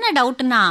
டவுட்னா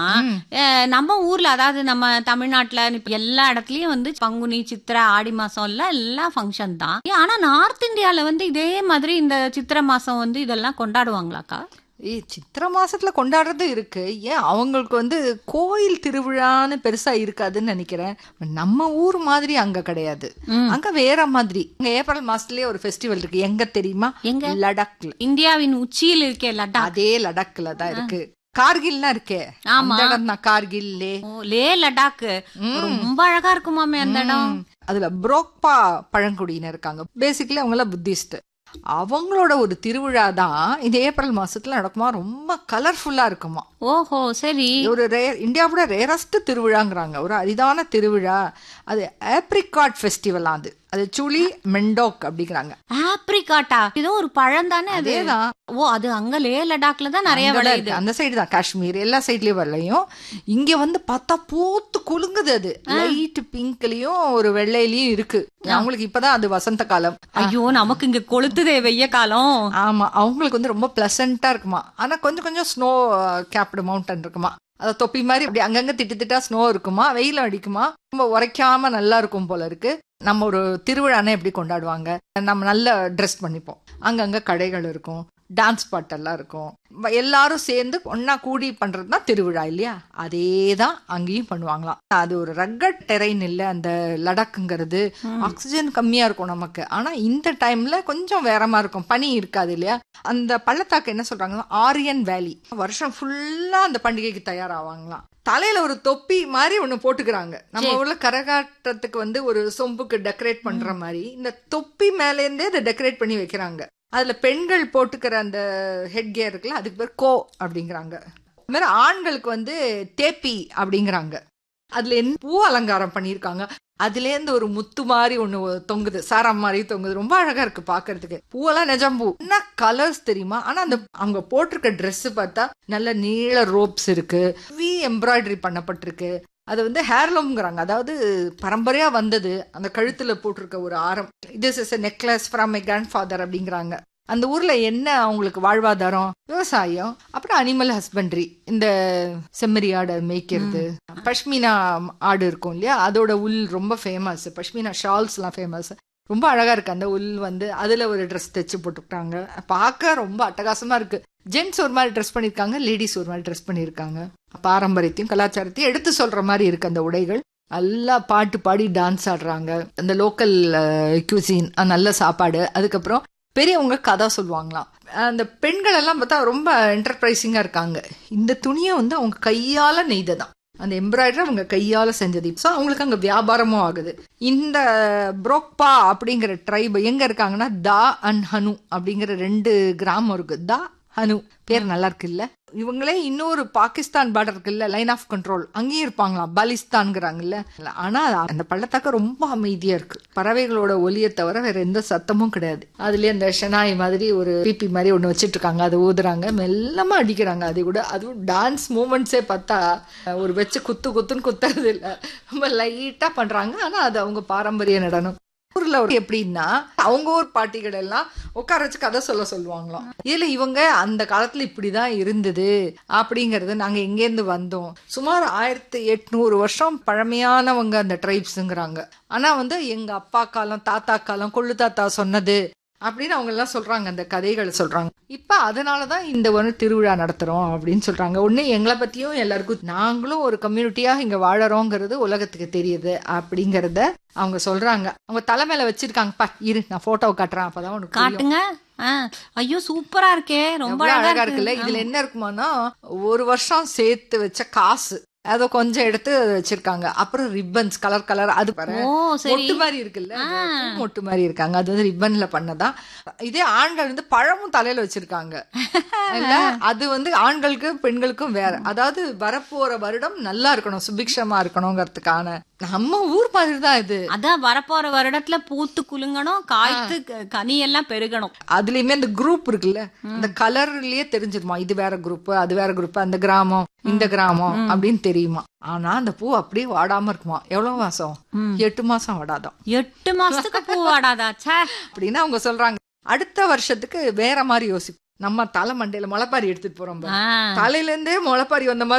நம்ம ஊர்ல அதாவது நம்ம தமிழ்நாட்டுல இப்ப எல்லா இடத்துலயும் வந்து பங்குனி சித்திரை ஆடி மாசம் எல்லாம் எல்லாம் ஃபங்க்ஷன் தான் ஏன், ஆனா நார்த் இந்தியால வந்து இதே மாதிரி இந்த சித்திரை மாசம் வந்து இதெல்லாம் கொண்டாடுவாங்களாக்கா ஏய் சித்திரை மாசத்துல கொண்டாடுறது இருக்கு ஏன் அவங்களுக்கு வந்து கோயில் திருவிழான்னு பெருசா இருக்காதுன்னு நினைக்கிறேன் நம்ம ஊர் மாதிரி அங்க கிடையாது அங்க வேற மாதிரி அங்க ஏப்ரல் மாசத்துலயே ஒரு ஃபெஸ்டிவல் இருக்கு எங்க தெரியுமா எங்க? லடாக்ல இந்தியாவின் உச்சியில் இருக்கே லட்டா அதே லடாக்ல தான் இருக்கு கார்கில்லாம் இருக்கே ஆமா. அந்த இடம் தான் கார்கில் லே ஓ, லே லடாக் ரொம்ப அழகா இருக்குமாமே அந்த இடம் ம். அதுல புரோக்பா பழங்குடியினர் இருக்காங்க பேசிக்கலி அவங்கள புத்திஸ்ட் அவங்களோட ஒரு திருவிழா தான் இந்த ஏப்ரல் மாசத்துல நடக்குமா ரொம்ப கலர்ஃபுல்லா இருக்குமா ஓஹோ சரி ஒரு ரேர் இந்தியாவோட ரேரஸ்ட் திருவிழாங்கிறாங்க ஒரு அரிதான திருவிழா அது ஆப்ரிகாட் ஃபெஸ்டிவல் அது அது சுளி மெண்டோக் அப்படிங்கிறாங்க ஆப்ரிகாட்டா ஏதோ ஒரு பழம் தானே அது அதேதான் ஓ அது அங்க லே லடாக்ல தான் நிறைய அங்கதான் விளையுது இருக்கு. அந்த சைடு தான் காஷ்மீர் எல்லா சைட்லயும் வரலையும் இங்க வந்து பார்த்தா பூத்து குலுங்குது அது லைட் பிங்க்லயும் ஒரு வெள்ளையிலயும் இருக்கு அவங்களுக்கு இப்பதான் அது வசந்த காலம் ஐயோ நமக்கு இங்க கொளுத்துதே வெய்ய காலம் ஆமா அவங்களுக்கு வந்து ரொம்ப பிளசண்டா இருக்குமா ஆனா கொஞ்சம் கொஞ்சம் ஸ்னோ கேப்டு மவுண்டன் இருக்குமா அத தொப்பி மாதிரி அப்படி அங்கங்க திட்டு திட்டா ஸ்னோ இருக்குமா வெயிலும் அடிக்குமா ரொம்ப உரைக்காம நல்லா இருக்கும் போல இருக்கு நம்ம ஒரு திருவிழானே எப்படி கொண்டாடுவாங்க நம்ம நல்ல ட்ரெஸ் பண்ணிப்போம் அங்கங்க கடைகள் இருக்கும் டான்ஸ் பாட்டெல்லாம் இருக்கும் வ- எல்லாரும் சேர்ந்து ஒன்னா கூடி பண்றது தான் திருவிழா இல்லையா அதே தான் அங்கேயும் பண்ணுவாங்களாம் அது ஒரு ரக்கட் டெரைன் இல்ல அந்த லடாக்குங்கிறது ஆக்சிஜன் கம்மியா இருக்கும் நமக்கு ஆனா இந்த டைம்ல கொஞ்சம் வேறமா இருக்கும் பனி இருக்காது இல்லையா அந்த பள்ளத்தாக்கு என்ன சொல்றாங்கன்னா ஆரியன் வேலி வருஷம் ஃபுல்லா அந்த பண்டிகைக்கு தயாராவாங்களாம் தலையில ஒரு தொப்பி மாதிரி ஒண்ணு போட்டுக்கிறாங்க நம்ம ஊர்ல கரகாட்டத்துக்கு வந்து ஒரு சொம்புக்கு டெக்கரேட் பண்ற மாதிரி இந்த தொப்பி மேல இருந்தே அதை டெக்கரேட் பண்ணி வைக்கிறாங்க அதுல பெண்கள் போட்டுக்கிற அந்த ஹெட் கியர் இருக்குல்ல அதுக்கு பேர் கோ அப்படிங்கிறாங்க அது மாதிரி ஆண்களுக்கு வந்து தேப்பி அப்படிங்கிறாங்க அதுல என்ன பூ அலங்காரம் பண்ணியிருக்காங்க அதுல இருந்து ஒரு முத்து மாதிரி ஒண்ணு தொங்குது சாரம் மாதிரி தொங்குது ரொம்ப அழகா இருக்கு பாக்குறதுக்கு பூவெல்லாம் நிஜம் பூ என்ன கலர்ஸ் தெரியுமா ஆனா அந்த அவங்க போட்டிருக்க Dress பார்த்தா நல்ல நீள ரோப்ஸ் இருக்கு வி எம்ப்ராய்டரி பண்ணப்பட்டிருக்கு அது வந்து ஹேர்லூம்ங்கிறாங்க அதாவது பரம்பரையா வந்தது அந்த கழுத்துல போட்டிருக்க ஒரு ஆரம் this is necklace from my grandfather அப்படிங்கிறாங்க அந்த ஊர்ல என்ன அவங்களுக்கு வாழ்வாதாரம் விவசாயம் அப்புறம் அனிமல் ஹஸ்பண்ட்ரி இந்த செம்மறி ஆடை மேய்க்கிறது பஷ்மினா ஆடு இருக்கும் இல்லையா அதோட உல் ரொம்ப ஃபேமஸ் பஷ்மினா ஷால்ஸ் எல்லாம் ஃபேமஸ் ரொம்ப அழகா இருக்கு அந்த உல் வந்து அதுல ஒரு ட்ரெஸ் தைச்சு போட்டுக்கிட்டாங்க பார்க்க ரொம்ப அட்டகாசமா இருக்கு ஜென்ட்ஸ் ஒரு மாதிரி ட்ரெஸ் பண்ணிருக்காங்க லேடிஸ் ஒரு மாதிரி ட்ரெஸ் பண்ணிருக்காங்க பாரம்பரியத்தையும் கலாச்சாரத்தையும் எடுத்து சொல்ற மாதிரி இருக்கு அந்த உடைகள் நல்லா பாட்டு பாடி டான்ஸ் ஆடுறாங்க அந்த லோக்கல் கியூசின் நல்ல சாப்பாடு அதுக்கப்புறம் பெரியவங்க கதை சொல்லுவாங்களாம் அந்த பெண்கள் எல்லாம் பார்த்தா ரொம்ப என்டர்பிரைசிங்கா இருக்காங்க இந்த துணியை வந்து அவங்க கையால நெய்ததான் அந்த எம்ப்ராய்டரி அவங்க கையால செஞ்சது ஸோ அவங்களுக்கு அங்க வியாபாரமும் ஆகுது இந்த புரோக்பா அப்படிங்கிற ட்ரைப் எங்க இருக்காங்கன்னா தா அண்ட் ஹனு அப்படிங்கிற ரெண்டு கிராமம் இருக்கு தா ஹனு பேர் நல்லா இருக்கு இல்ல இவங்களே இன்னொரு பாகிஸ்தான் பார்டர் இருக்குல்ல லைன் ஆஃப் கண்ட்ரோல் அங்கேயும் இருப்பாங்களாம் பாலிஸ்தான்ங்கிறாங்கல்ல ஆனா அந்த பள்ளத்தாக்க ரொம்ப அமைதியா இருக்கு பறவைகளோட ஒலியை தவிர வேற எந்த சத்தமும் கிடையாது அதுலயே அந்த ஷெனாய் மாதிரி ஒரு பிபி மாதிரி ஒண்ணு வச்சிட்டு இருக்காங்க அதை ஊதுறாங்க மெல்லமா அடிக்கிறாங்க அது கூட அதுவும் டான்ஸ் மூமெண்ட்ஸே பார்த்தா ஒரு வச்சு குத்து குத்துன்னு குத்துறது இல்ல ரொம்ப லைட்டா பண்றாங்க ஆனா அது அவங்க பாரம்பரிய நடனம் ஊர்ல ஒரு எப்படின்னா அவங்க ஊர் பாட்டிகள் எல்லாம் உட்கார வச்சு கதை சொல்ல சொல்லுவாங்களாம் இதுல இவங்க அந்த காலத்துல இப்படிதான் இருந்தது அப்படிங்கறது நாங்க எங்கேருந்து வந்தோம் சுமார் ஆயிரத்தி எட்நூறு வருஷம் பழமையானவங்க அந்த ட்ரைப்ஸுங்கிறாங்க ஆனா வந்து எங்க அப்பா காலம் தாத்தா காலம் கொள்ளு தாத்தா சொன்னது அப்படின்னு அவங்க எல்லாம் சொல்றாங்க அந்த கதைகள் சொல்றாங்க இப்ப அதனாலதான் இந்த ஒரு திருவிழா நடத்துறோம் அப்படின்னு சொல்றாங்க ஒண்ணு எங்களை பத்தியும் எல்லாருக்கும் நாங்களும் ஒரு கம்யூனிட்டியா இங்க வாழறோங்கிறது உலகத்துக்கு தெரியுது அப்படிங்கறத அவங்க சொல்றாங்க அவங்க தலைமையில வச்சிருக்காங்க பா இரு நான் போட்டோ காட்டுறேன் அப்பதான் உனக்கு புரியும். காட்டுங்க ஆ, ஐயோ சூப்பரா இருக்கே ரொம்ப எவ்வளவு அழகா அழகா இருக்கு இருக்குல்ல இதுல என்ன இருக்குமானா ஒரு வருஷம் சேர்த்து வச்ச காசு அத கொஞ்சம் எடுத்து வச்சிருக்காங்க அப்புறம் ரிப்பன்ஸ் கலர் கலர் அது பாரு ஓ சரி மொட்டு மாதிரி இருக்குல்ல அது பூ மொட்டு மாதிரி இருக்காங்க அது வந்து ரிப்பன்ல பண்ணதான் இதே ஆண்கள் வந்து பழமும் தலையில வச்சிருக்காங்க இல்ல அது வந்து ஆண்களுக்கு பெண்களுக்கும் வேற அதாவது வரப்போற வருடம் நல்லா இருக்கணும் சுபிக்ஷமா இருக்கணுங்கிறதுக்கான நம்ம ஊர் மாதிரி தான் இது அதான் வரப்போற வருடத்துல பூத்து குலுங்கணும் காய்த்து க- கனி எல்லாம் பெருகணும் அதுலயுமே அந்த குரூப் இருக்குல்ல அந்த கலர்லயே தெரிஞ்சிருமா இது வேற குரூப் அது வேற குரூப் அந்த கிராமம் இந்த கிராமம் அப்படின்னு தெரியுமா ஆனா அந்த பூ அப்படியே வாடாம இருக்குமா எவ்வளவு மாசம் எட்டு மாசம் வாடாதான் எட்டு மாசத்துக்கு பூ வாடாதா ச்சே அப்படின்னு அவங்க சொல்றாங்க அடுத்த வருஷத்துக்கு வேற மாதிரி யோசிப்போம் நம்ம தலை மண்டையில முளைப்பாரி எடுத்துட்டு போறோம் பாரு. ஆ தலையில இருந்தே முளைப்பாரி வந்த மாதிரி